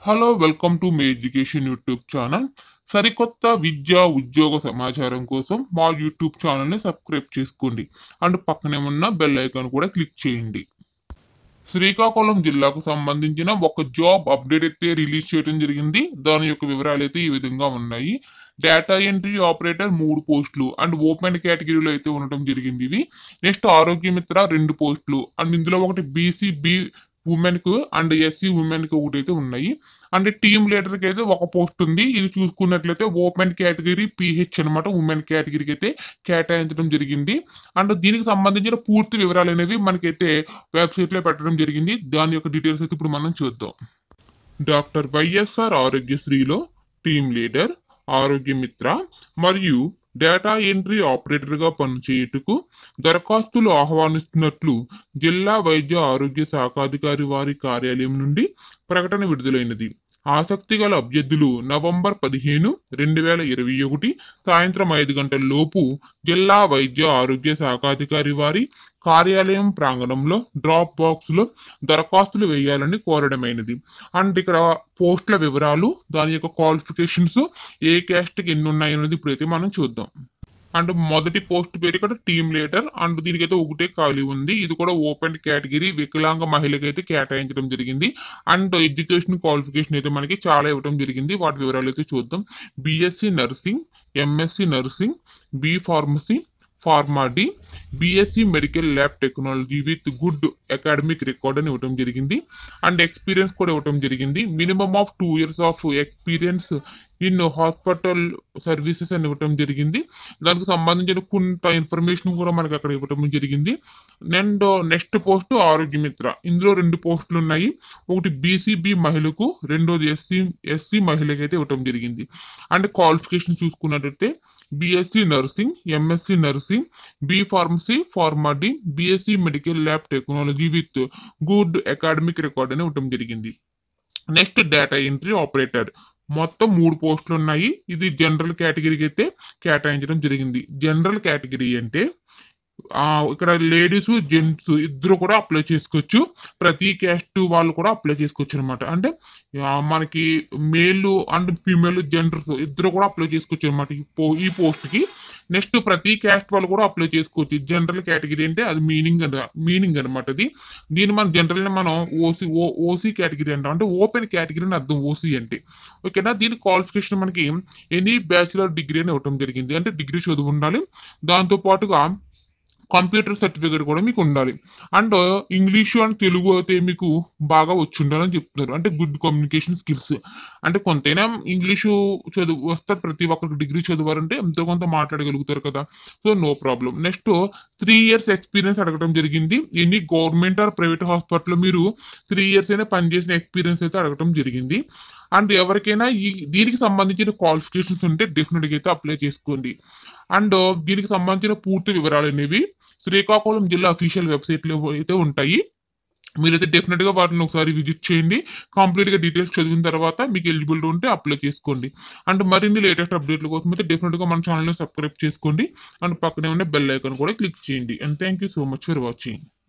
hello welcome to మీ education YouTube channel సరికొత్త విద్యా ఉద్యోగ సమాచారం కోసం మా యూట్యూబ్ ఛానల్ని సబ్స్క్రైబ్ చేసుకోండి అండ్ పక్కనే ఉన్న బెల్ ఐకాన్ కూడా క్లిక్ చేయండి శ్రీకాకుళం జిల్లాకు సంబంధించిన ఒక జాబ్ అప్డేట్ అయితే రిలీజ్ చేయడం జరిగింది దాని యొక్క వివరాలు అయితే ఈ విధంగా ఉన్నాయి డేటా ఎంట్రీ ఆపరేటర్ మూడు పోస్టులు అండ్ ఓపెన్ కేటగిరీలో అయితే ఉండటం జరిగింది ఇవి నెక్స్ట్ ఆరోగ్య మిత్ర రెండు పోస్టులు అండ్ ఇందులో ఒకటి బీసీ బి ఉమెన్ కు అండ్ ఎస్సీ ఉమెన్ కి ఒకటి అయితే ఉన్నాయి అండ్ టీమ్ లీడర్ కి అయితే ఒక పోస్ట్ ఉంది ఇది చూసుకున్నట్లయితే ఓపెన్ కేటగిరీ పిహెచ్ అనమాట ఉమెన్ కేటగిరీకి అయితే కేటాయించడం జరిగింది అండ్ దీనికి సంబంధించిన పూర్తి వివరాలు అనేవి మనకైతే వెబ్సైట్ లో పెట్టడం జరిగింది దాని యొక్క డీటెయిల్స్ అయితే ఇప్పుడు మనం చూద్దాం డాక్టర్ వైఎస్ఆర్ ఆరోగ్యశ్రీలో టీమ్ లీడర్ ఆరోగ్య మిత్ర మరియు డేటా ఎంట్రీ ఆపరేటర్గా పనిచేయుటకు దరఖాస్తులు ఆహ్వానిస్తున్నట్లు జిల్లా వైద్య ఆరోగ్య శాఖాధికారి వారి కార్యాలయం నుండి ప్రకటన విడుదలైనది ఆసక్తి గల అభ్యర్థులు నవంబర్ పదిహేను రెండు వేల ఇరవై ఒకటి సాయంత్రం ఐదు గంటల లోపు జిల్లా వైద్య ఆరోగ్య శాఖాధికారి వారి కార్యాలయం ప్రాంగణంలో డ్రాప్ బాక్స్ లో దరఖాస్తులు వేయాలని కోరడమైనది అండ్ ఇక్కడ పోస్టుల వివరాలు దాని యొక్క క్వాలిఫికేషన్స్ ఏ క్యాస్ట్ కి ఎన్ని ఉన్నాయి అనేది ఇప్పుడైతే మనం చూద్దాం అండ్ మొదటి పోస్ట్ పేరు ఇక్కడ టీమ్ లీడర్ అండ్ దీనికైతే ఒకటే ఖాళీ ఉంది ఇది కూడా ఓపెన్ కేటగిరీ వికలాంగ మహిళకి అయితే కేటాయించడం జరిగింది అండ్ ఎడ్యుకేషన్ క్వాలిఫికేషన్ అయితే మనకి చాలా ఇవ్వడం జరిగింది వాటి వివరాలు అయితే చూద్దాం BSc nursing MSc nursing B pharmacy pharma D BSc medical lab technology with good academic record అని ఇవ్వడం జరిగింది అండ్ ఎక్స్పీరియన్స్ కూడా ఇవ్వడం జరిగింది minimum of two years of experience in hospital services అని ఇవ్వడం జరిగింది దానికి సంబంధించిన కొంత ఇన్ఫర్మేషన్ కూడా మనకి అక్కడ ఇవ్వడం జరిగింది అండ్ నెక్స్ట్ పోస్ట్ ఆరోగ్య మిత్ర ఇందులో రెండు పోస్టులు ఉన్నాయి ఒకటి బీసీబీ మహిళకు రెండోది ఎస్సీ ఎస్సీ మహిళకి అయితే ఇవ్వడం జరిగింది అండ్ క్వాలిఫికేషన్ చూసుకున్నట్టయితే BSc nursing MSc nursing B pharmacy pharma D BSc medical lab technology with good academic record అని ఇవ్వడం జరిగింది నెక్స్ట్ డేటా ఎంట్రీ ఆపరేటర్ మొత్తం మూడు పోస్టులు ఉన్నాయి ఇది జనరల్ కేటగిరీకి అయితే కేటాయించడం జరిగింది జనరల్ కేటగిరీ అంటే ఆ, ఇక్కడ లేడీస్ జెంట్స్ ఇద్దరు కూడా అప్లై చేసుకోవచ్చు ప్రతి క్యాస్ట్ వాళ్ళు కూడా అప్లై చేసుకోవచ్చు అనమాట అంటే ఆ, మనకి మేల్ అండ్ ఫీమేల్ జెండర్స్ ఇద్దరు కూడా అప్లై చేసుకోవచ్చు అనమాట ఈ పో ఈ పోస్ట్ కి నెక్స్ట్ ప్రతి క్యాస్ట్ వాళ్ళు కూడా అప్లై చేసుకోవచ్చు జనరల్ కేటగిరీ అంటే అది మీనింగ్ మీనింగ్ అనమాట అది దీన్ని మనం జనరల్ మనం ఓసీ ఓసీ కేటగిరీ అంటాం అంటే ఓపెన్ కేటగిరీ అని అర్థం ఓసీ అంటే ఓకేనా దీని క్వాలిఫికేషన్ మనకి ఎనీ బ్యాచులర్ డిగ్రీ అని ఇవ్వడం జరిగింది అంటే డిగ్రీ చదువు ఉండాలి దాంతో పాటుగా కంప్యూటర్ సర్టిఫికేట్ కూడా మీకు ఉండాలి అండ్ ఇంగ్లీషు అండ్ తెలుగు అయితే మీకు బాగా వచ్చి ఉండాలని చెప్తున్నారు అంటే గుడ్ కమ్యూనికేషన్ స్కిల్స్ అంటే కొంతైనా ఇంగ్లీషు చదువు వస్తుంది ప్రతి ఒక్కరికి డిగ్రీ చదివారంటే ఎంతో కొంత మాట్లాడగలుగుతారు కదా so no problem next three years experience అడగడం జరిగింది ఎన్ని గవర్నమెంట్ ఆర్ ప్రైవేట్ హాస్పిటల్లో మీరు త్రీ ఇయర్స్ అయినా పనిచేసిన ఎక్స్పీరియన్స్ అయితే అడగడం జరిగింది అండ్ ఎవరికైనా ఈ దీనికి సంబంధించిన క్వాలిఫికేషన్స్ ఉంటే డెఫినెట్గా అయితే అప్లై చేసుకోండి అండ్ దీనికి సంబంధించిన పూర్తి వివరాలు అనేవి శ్రీకాకుళం జిల్లా అఫీషియల్ వెబ్సైట్లో అయితే ఉంటాయి మీరైతే డెఫినెట్గా వాటిని ఒకసారి విజిట్ చేయండి కంప్లీట్గా డీటెయిల్స్ చదివిన తర్వాత మీకు ఎలిజిబిలిటీ ఉంటే అప్లై చేసుకోండి అండ్ మరిన్ని లేటెస్ట్ అప్డేట్ల కోసం అయితే డెఫినెట్గా మన ఛానల్ని సబ్స్క్రైబ్ చేసుకోండి అండ్ పక్కనే ఉన్న బెల్ ఐకాన్ కూడా క్లిక్ చేయండి and thank you so much for watching